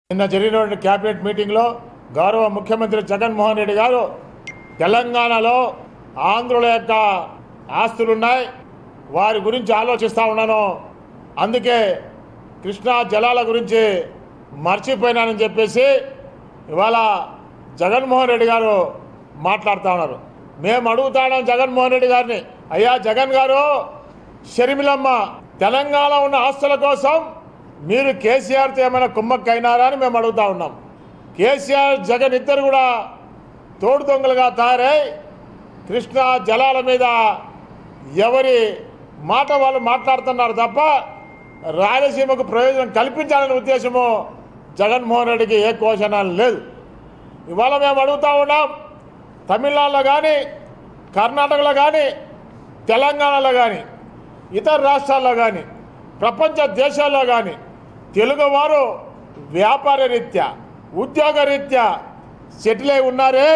నిన్న జరిగినటువంటి కేబినెట్ మీటింగ్లో గౌరవ ముఖ్యమంత్రి జగన్మోహన్ రెడ్డి గారు తెలంగాణలో ఆంధ్రుల యొక్క ఆస్తులున్నాయి వారి గురించి ఆలోచిస్తూ ఉన్నాను అందుకే కృష్ణా జలాల గురించి మర్చిపోయినానని చెప్పేసి ఇవాళ జగన్మోహన్ రెడ్డి గారు మాట్లాడుతూ ఉన్నారు మేము అడుగుతాం జగన్మోహన్ రెడ్డి గారిని అయ్యా జగన్ గారు షర్మిలమ్మ తెలంగాణ ఉన్న ఆస్తుల కోసం మీరు కేసీఆర్తో ఏమైనా కుమ్మక్కైనారా అని మేము అడుగుతా ఉన్నాం కేసీఆర్ జగన్ ఇద్దరు కూడా తోడు దొంగలుగా తయారై కృష్ణా జలాల మీద ఎవరి మాట వాళ్ళు మాట్లాడుతున్నారు తప్ప రాయలసీమకు ప్రయోజనం కల్పించాలనే ఉద్దేశము జగన్మోహన్ రెడ్డికి ఏ కోశనాలు లేదు ఇవాళ మేము అడుగుతా ఉన్నాం తమిళనాడులో కానీ కర్ణాటకలో కానీ తెలంగాణలో కానీ ఇతర రాష్ట్రాల్లో కానీ ప్రపంచ దేశాల్లో కానీ తెలుగువారు వ్యాపార రీత్యా ఉద్యోగ రీత్యా సెటిల్ అయి ఉన్నారే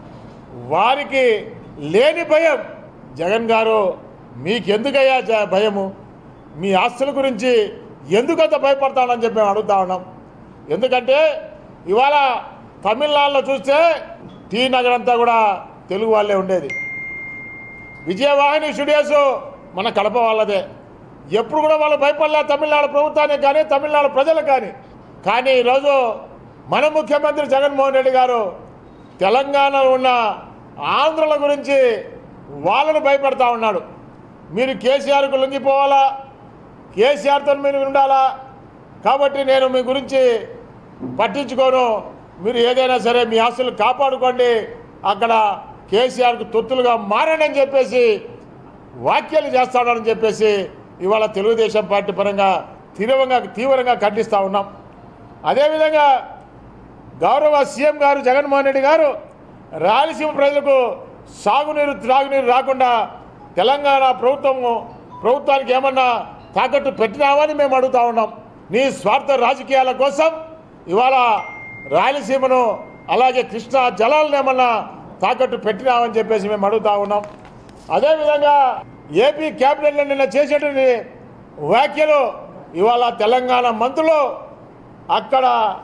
వారికి లేని భయం జగన్ గారు మీకెందుకయ్యా జ- భయము మీ ఆస్తుల గురించి ఎందుకంత భయపడతానని చెప్పి మేము అడుగుతా ఉన్నాం ఎందుకంటే ఇవాళ తమిళనాడులో చూస్తే టీ నగర్ అంతా కూడా తెలుగు వాళ్ళే ఉండేది విజయవాహిని స్టూడియోస్ మన కడప వాళ్ళదే ఎప్పుడు కూడా వాళ్ళు భయపడలే తమిళనాడు ప్రభుత్వానికి కానీ తమిళనాడు ప్రజలకు కానీ కానీ ఈరోజు మన ముఖ్యమంత్రి జగన్మోహన్ రెడ్డి గారు తెలంగాణలో ఉన్న ఆంధ్రుల గురించి వాళ్ళను భయపడతా ఉన్నాడు మీరు కేసీఆర్కు లొంగిపోవాలా కేసీఆర్తో మీరు ఉండాలా కాబట్టి నేను మీ గురించి పట్టించుకోను మీరు ఏదైనా సరే మీ ఆస్తులు కాపాడుకోండి అక్కడ కేసీఆర్కు తొత్తులుగా మారండి అని చెప్పేసి వ్యాఖ్యలు చేస్తాడని చెప్పేసి ఇవాళ తెలుగుదేశం పార్టీ పరంగా తీవ్రంగా తీవ్రంగా ఖండిస్తూ ఉన్నాం అదేవిధంగా గౌరవ సీఎం గారు జగన్మోహన్ రెడ్డి గారు రాయలసీమ ప్రజలకు సాగునీరు త్రాగునీరు రాకుండా తెలంగాణ ప్రభుత్వము ప్రభుత్వానికి ఏమన్నా తాకట్టు పెట్టినామని మేము అడుగుతా ఉన్నాం నీ స్వార్థ రాజకీయాల కోసం ఇవాళ రాయలసీమను అలాగే కృష్ణా జలాలను ఏమన్నా తాకట్టు పెట్టినామని చెప్పేసి మేము అడుగుతా ఉన్నాం అదేవిధంగా ఏపీ క్యాబినెట్లో నిన్న చేసేటువంటి వ్యాఖ్యలు ఇవాళ తెలంగాణ మంత్రులు అక్కడ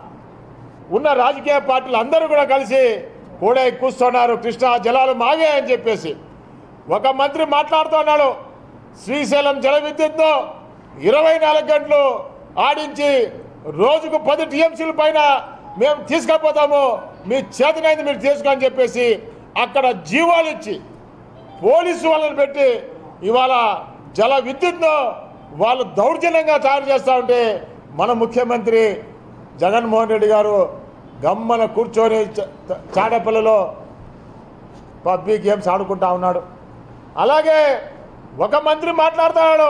ఉన్న రాజకీయ పార్టీలు అందరూ కూడా కలిసి కూడా కూస్తున్నారు కృష్ణా జలాలు మావే అని చెప్పేసి ఒక మంత్రి మాట్లాడుతున్నాడు శ్రీశైలం జల విద్యుత్తో ఇరవై నాలుగు గంటలు ఆడించి రోజుకు పది టీఎంసీల పైన మేము తీసుకపోతాము మీ చేతనైంది మీరు తీసుకొని చెప్పేసి అక్కడ జీవాలు ఇచ్చి పోలీసు వాళ్ళని పెట్టి ఇవాళ జల విద్యుత్ను వాళ్ళు దౌర్జన్యంగా తయారు చేస్తూ ఉంటే మన ముఖ్యమంత్రి జగన్మోహన్ రెడ్డి గారు గమ్మన కూర్చొని చ- చ- చాడపల్లిలో పబ్జీ గేమ్స్ ఆడుకుంటా ఉన్నాడు అలాగే ఒక మంత్రి మాట్లాడుతున్నాడు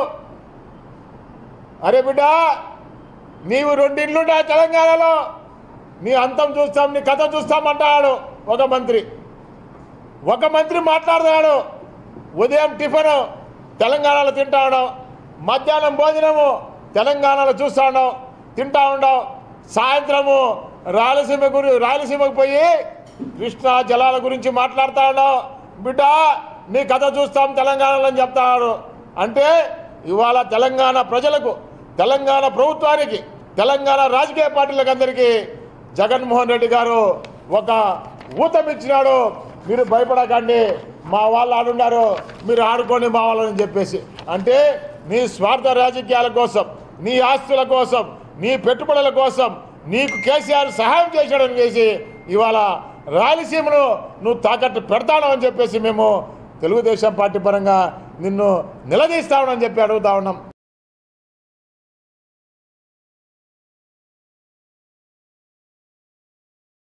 అరే బిడ్డ నీవు రెండిండ్లుండా తెలంగాణలో నీ అంతం చూస్తాం నీ కథ చూస్తామంటాడు ఒక మంత్రి ఒక మంత్రి మాట్లాడుతున్నాడు ఉదయం టిఫిన్ తెలంగాణలో తింటా ఉన్నాం మధ్యాహ్నం భోజనము తెలంగాణలో చూస్తూ ఉన్నాం తింటా ఉన్నాం సాయంత్రము రాయలసీమ గురి రాయలసీమకు పోయి కృష్ణా జలాల గురించి మాట్లాడుతా ఉన్నాం బిడ్డ నీ కథ చూస్తాం తెలంగాణలో అని చెప్తాడు అంటే ఇవాళ తెలంగాణ ప్రజలకు తెలంగాణ ప్రభుత్వానికి తెలంగాణ రాజకీయ పార్టీలకు అందరికీ జగన్మోహన్ రెడ్డి గారు ఒక ఊతమిచ్చినాడు మీరు భయపడకండి మా వాళ్ళు ఆడున్నారు మీరు ఆడుకోండి మా వాళ్ళని చెప్పేసి అంటే నీ స్వార్థ రాజకీయాల కోసం నీ ఆస్తుల కోసం నీ పెట్టుబడుల కోసం నీకు కేసీఆర్ సహాయం చేశాడని చేసి ఇవాళ రాయలసీమను నువ్వు తాకట్టు పెడతాను అని చెప్పేసి మేము తెలుగుదేశం పార్టీ పరంగా నిన్ను నిలదీస్తామని చెప్పి అడుగుతా ఉన్నాం